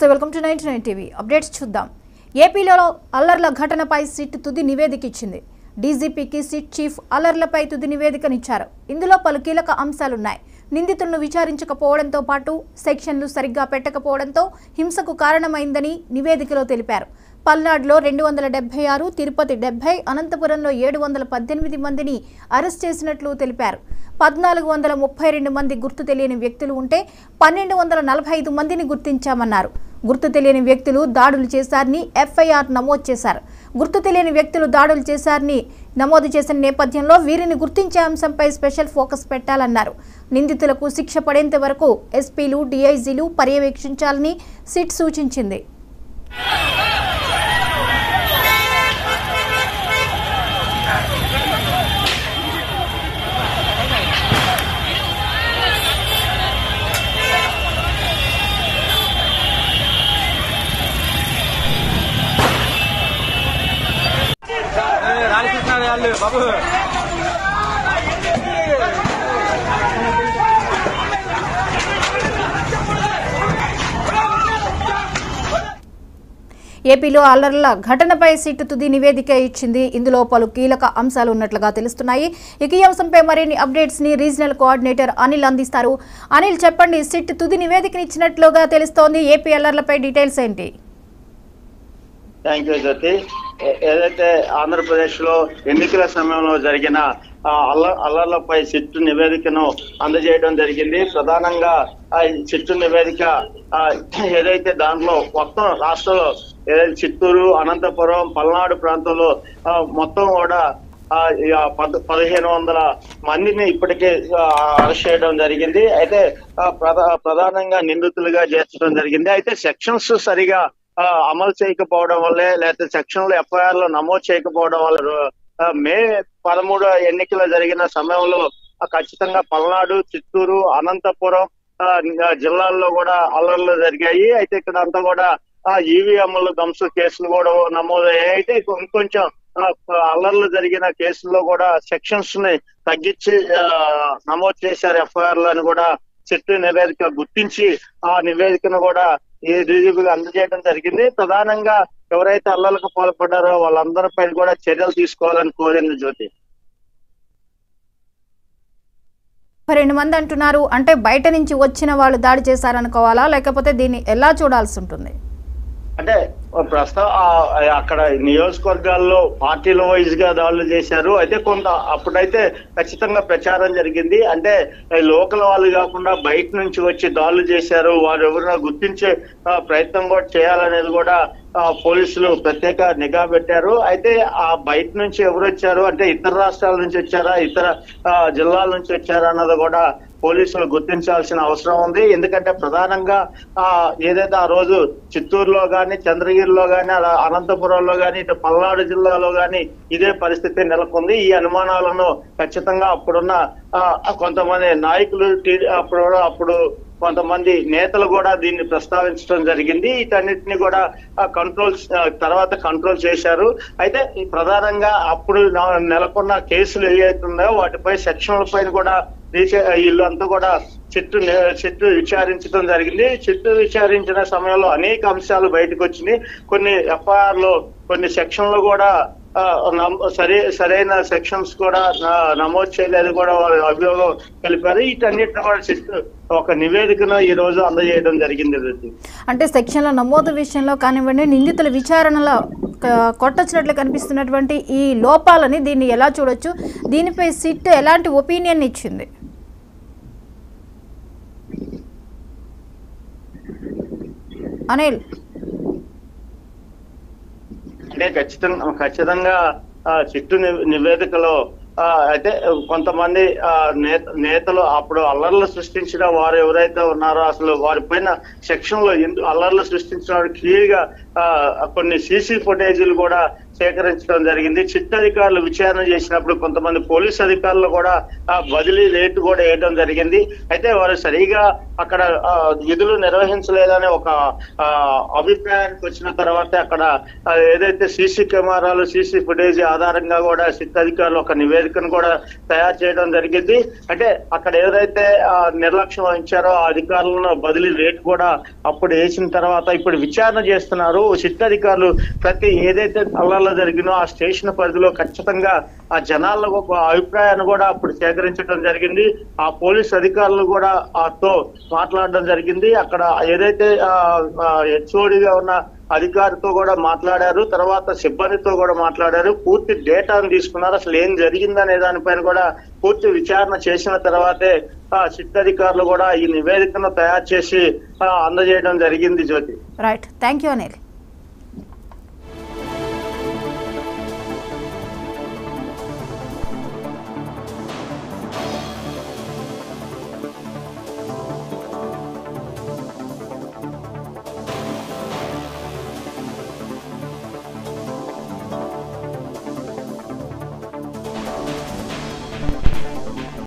నమస్తే welcome to ninety nine TV updates చూద్దాం ఏపీలో అల్లర్ల ఘటనపై సిట్ తుది నివేదిక ఇచ్చింది డీజీపీకి సిట్ చీఫ్ అల్లర్లపై తుది నివేదికనిచ్చారు ఇందులో పలు కీలక అంశాలున్నాయి నిందితులను విచారించకపోవడంతో పాటు సెక్షన్లు సరిగ్గా పెట్టకపోవడంతో హింసకు కారణమైందని నివేదికలో తెలిపారు పల్నాడులో రెండు వందల డెబ్బై ఆరు తిరుపతి డెబ్బై అనంతపురంలో ఏడు వందల పద్దెనిమిది మందిని అరెస్ట్ చేసినట్లు తెలిపారు పద్నాలుగు వందల ముప్పై రెండు మంది గుర్తు తెలియని వ్యక్తులు ఉంటే పన్నెండు వందల నలభై ఐదు మందిని గుర్తించామన్నారు గుర్తు తెలియని వ్యక్తులు దాడులు చేశారని ఎఫ్ఐఆర్ నమోదు చేశారు గుర్తు తెలియని వ్యక్తులు దాడులు చేశారని నమోదు చేసిన నేపథ్యంలో వీరిని గుర్తించే అంశంపై స్పెషల్ ఫోకస్ పెట్టాలన్నారు నిందితులకు శిక్ష పడేంత వరకు ఎస్పీలు డీఐజీలు పర్యవేక్షించాలని సిట్ సూచించింది రాలికృష్ణ వాళ్ళు బాబు ఏపీలో అల్లర్ల ఘటనపై సిట్ తుది నివేదిక ఇచ్చింది ఇందులో పలు కీలక అంశాలు ఉన్నట్లుగా తెలుస్తున్నాయి ఇక ఈ అంశంపై మరిన్ని అప్డేట్స్ ని రీజనల్ కోఆర్డినేటర్ అనిల్ అందిస్తారు అనిల్ చెప్పండి సిట్ తుది నివేదికని ఇచ్చినట్లుగా తెలుస్తోంది ఏపీ అల్లర్లపై డీటెయిల్స్ ఏంటి థ్యాంక్ యూ జ్యోతి ఏ- ఏదైతే ఆంధ్రప్రదేశ్ లో ఎన్నికల సమయంలో జరిగిన ఆ, అల్ల అల్లర్లపై సిట్టు నివేదికను అందజేయడం జరిగింది ప్రధానంగా ఆ ఈ సిట్టు నివేదిక ఆ, ఏదైతే దాంట్లో మొత్తం రాష్ట్రంలో ఏదైతే చిత్తూరు అనంతపురం పల్నాడు ప్రాంతంలో ఆ, మొత్తం కూడా ఆ, ఈ ఆ పద్- పదిహేను వందల మందిని ఇప్పటికే ఆ, అరెస్ట్ చేయడం జరిగింది అయితే ఆ, ప్రధా ప్రధానంగా నిందితులుగా చేర్చడం జరిగింది అయితే సెక్షన్స్ సరిగా ఆ, అమలు చేయకపోవడం వల్లే లేకపోతే సెక్షన్ లో ఎఫ్ఐఆర్ లో నమోదు చేయకపోవడం వల్ల ఆ, మే పదమూడు ఎన్నికలు జరిగిన సమయంలో ఆ, ఖచ్చితంగా పల్నాడు చిత్తూరు అనంతపురం ఆ, ఆ, జిల్లాల్లో కూడా అల్లర్లు జరిగాయి అయితే ఇక్కడ అంతా కూడా ఆ ఈవీఎంలు ధ్వంస కేసులు కూడా నమోదయ్యాయి అయితే ఇంకొంచెం ఆ, అల్లర్లు జరిగిన కేసుల్లో కూడా సెక్షన్స్ ని తగ్గించి ఆ, నమోదు చేశారు ఎఫ్ఐఆర్ అని కూడా చెట్టు నివేదిక గుర్తించి ఆ నివేదికను కూడా ఈ డీజీపీకి అందజేయడం జరిగింది ప్రధానంగా ఎవరైతే అల్లలకు పాల్పడ్డారో వాళ్ళందరిపై కూడా చర్యలు తీసుకోవాలని కోరింది జ్యోతి రెండు మంది అంటున్నారు అంటే బయట నుంచి వచ్చిన వాళ్ళు దాడి చేశారనుకోవాలా లేకపోతే దీన్ని ఎలా చూడాల్సి ఉంటుంది అంటే ప్రస్తుతం ఆ- అక్కడ నియోజకవర్గాల్లో పార్టీల వైజ్ గా దాడులు చేశారు అయితే కొంత అప్పుడైతే ఖచ్చితంగా ప్రచారం జరిగింది అంటే లోకల్ వాళ్ళు కాకుండా బయట నుంచి వచ్చి దాడులు చేశారు వారు ఎవరైనా గుర్తించే ఆ, ప్రయత్నం కూడా చేయాలనేది కూడా ఆ, పోలీసులు ప్రత్యేక నిఘా పెట్టారు అయితే ఆ బయట నుంచి ఎవరు వచ్చారు అంటే ఇతర రాష్ట్రాల నుంచి వచ్చారా ఇతర ఆ, జిల్లాల నుంచి వచ్చారా అన్నది కూడా పోలీసులు గుర్తించాల్సిన అవసరం ఉంది ఎందుకంటే ప్రధానంగా ఆ ఏదైతే ఆ రోజు చిత్తూరులో గాని చంద్రగిరిలో గాని అలా అనంతపురంలో గాని ఇటు పల్నాడు జిల్లాలో గాని ఇదే పరిస్థితి నెలకొంది ఈ అనుమానాలను ఖచ్చితంగా అప్పుడున్న ఆ, కొంతమంది నాయకులు టీ- అప్పుడు అప్పుడు కొంతమంది నేతలు కూడా దీన్ని ప్రస్తావించడం జరిగింది వీటన్నిటిని కూడా కంట్రోల్ తర్వాత కంట్రోల్ చేశారు అయితే ఈ ప్రధానంగా అప్పుడు నా- నెలకొన్న కేసులు ఏవైతే ఉన్నాయో వాటిపై సెక్షన్ల పైన కూడా రీచే- వీళ్ళు అంతా కూడా చెట్టు చెట్టు విచారించడం జరిగింది చెట్టు విచారించిన సమయంలో అనేక అంశాలు బయటకు వచ్చినాయి కొన్ని ఎఫ్ఐఆర్ లో కొన్ని సెక్షన్లు కూడా ఆ, నమ్- సరే సరైన సెక్షన్స్ కూడా నా- నమోదు చేయలేదు కూడా వాళ్ళు అభియోగం కలిపారు వీటన్నిటిని కూడా చెట్టు ఒక నివేదికను ఈ రోజు అందజేయడం జరిగింది రుచి. అంటే సెక్షన్ల నమోదు విషయంలో కానివ్వండి నిందితుల విచారణలో క- కొట్టొచ్చినట్లు కనిపిస్తున్నటువంటి ఈ లోపాలని దీన్ని ఎలా చూడొచ్చు దీనిపై సిట్ ఎలాంటి ఒపీనియన్ ఇచ్చింది అనిల్ అంటే ఖచ్చితంగా ఖచ్చితంగా ఆ, చిట్టు ని- నివేదికలో ఆ, అయితే కొంతమంది ఆ, నేత- నేతలు అప్పుడు అల్లర్లు సృష్టించిన వారు ఎవరైతే ఉన్నారో అసలు వారి పైన సెక్షన్ లో ఎందు అల్లర్లు సృష్టించిన వారు క్లియర్ గా ఆ, కొన్ని సీసీ ఫుటేజీలు కూడా సేకరించడం జరిగింది చిట్ అధికారులు విచారణ చేసినప్పుడు కొంతమంది పోలీస్ అధికారులు కూడా ఆ బదిలీ రేటు కూడా వేయడం జరిగింది అయితే వారు సరిగా అక్కడ ఆ, విధులు నిర్వహించలేదనే ఒక ఆ, అభిప్రాయానికి వచ్చిన తర్వాత అక్కడ ఆ, ఏదైతే సీసీ కెమెరాలు సీసీ ఫుటేజ్ ఆధారంగా కూడా సిట్ అధికారులు ఒక నివేదికను కూడా తయారు చేయడం జరిగింది అంటే అక్కడ ఏదైతే ఆ, నిర్లక్ష్యం వహించారో ఆ అధికారులను బదిలీ రేటు కూడా అప్పుడు వేసిన తర్వాత ఇప్పుడు విచారణ చేస్తున్నారు సిట్ అధికారులు ప్రతి ఏదైతే అల్లాలో జరిగినో ఆ స్టేషన్ పరిధిలో ఖచ్చితంగా ఆ జనాల ఒక అభిప్రాయాన్ని కూడా అప్పుడు సేకరించడం జరిగింది ఆ పోలీస్ అధికారులు కూడా ఆ తో మాట్లాడడం జరిగింది అక్కడ ఏదైతే హెచ్ఓడిగా ఉన్న అధికారితో కూడా మాట్లాడారు తర్వాత సిబ్బందితో కూడా మాట్లాడారు పూర్తి డేటాను తీసుకున్నారు అసలు ఏం జరిగిందనే దానిపైన కూడా పూర్తి విచారణ చేసిన తర్వాతే ఆ సిట్ అధికారులు కూడా ఈ నివేదికను తయారు చేసి ఆ, అందజేయడం జరిగింది Jyothi right thank you Anil